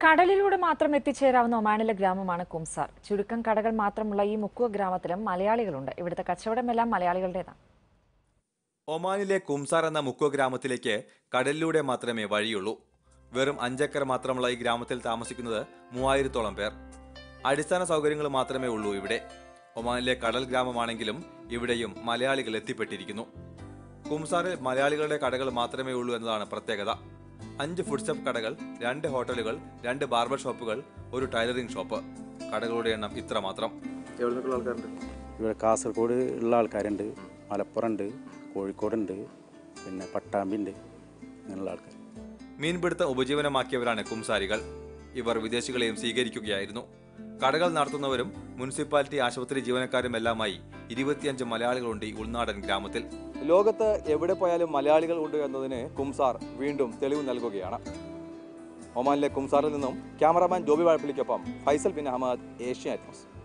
കടലിലൂടെ മാത്രം എത്തിച്ചേരാവുന്ന ഒമാനിലെ ഗ്രാമമാണ് കുംസാർ ചുരുക്കം കടകൾ മാത്രമുള്ള ഈ മുക്കുവ ഗ്രാമത്തിലും മലയാളികളുണ്ട് ഇവിടുത്തെ കച്ചവടമെല്ലാം മലയാളികളുടേതാണ് ഒമാനിലെ കുംസാർ എന്ന മുക്കോ ഗ്രാമത്തിലേക്ക് കടലിലൂടെ മാത്രമേ വഴിയുള്ളൂ വെറും അഞ്ചേക്കർ മാത്രമുള്ള ഈ ഗ്രാമത്തിൽ താമസിക്കുന്നത് മൂവായിരത്തോളം പേർ അടിസ്ഥാന സൗകര്യങ്ങൾ മാത്രമേ ഉള്ളൂ ഇവിടെ ഒമാനിലെ കടൽ ഗ്രാമമാണെങ്കിലും ഇവിടെയും മലയാളികൾ എത്തിപ്പെട്ടിരിക്കുന്നു കുംസാറിൽ മലയാളികളുടെ കടകൾ മാത്രമേ ഉള്ളൂ എന്നതാണ് പ്രത്യേകത അഞ്ച് ഫുഡ് സ്റ്റെപ്പ് കടകൾ രണ്ട് ഹോട്ടലുകൾ രണ്ട് ബാർബർ ഷോപ്പുകൾ ഒരു ടൈലറിംഗ് ഷോപ്പ് കടകളുടെ എണ്ണം ഇത്ര മാത്രം എവിടെ നിന്നൊക്കെയുള്ള ആൾക്കാരുണ്ട് ഇവിടെ കാസർഗോഡ് ഉള്ള ആൾക്കാരുണ്ട് മലപ്പുറം ഉണ്ട് കോഴിക്കോടുണ്ട് പിന്നെ പട്ടാമ്പി ഉണ്ട് അങ്ങനെയുള്ള ആൾക്കാർ മീൻപിടുത്തം ഉപജീവനമാക്കിയവരാണ് കുംസാരികൾ ഇവർ വിദേശികളെയും സ്വീകരിക്കുകയായിരുന്നു കടകൾ നടത്തുന്നവരും മുനിസിപ്പാലിറ്റി ആശുപത്രി ജീവനക്കാരും എല്ലാമായി ഇരുപത്തിയഞ്ച് മലയാളികളുണ്ട് ഈ ഉൾനാടൻ ഗ്രാമത്തിൽ ലോകത്ത് എവിടെ പോയാലും മലയാളികൾ ഉണ്ട് എന്നതിന് കുംസാർ വീണ്ടും തെളിവ് നൽകുകയാണ് ഒമാനിലെ കുംസാറിൽ നിന്നും ക്യാമറാമാൻ ജോബി വാഴപ്പള്ളിക്കൊപ്പം ഫൈസൽ ബിൻ അഹമ്മദ് ഏഷ്യ അറ്റ്മോസ്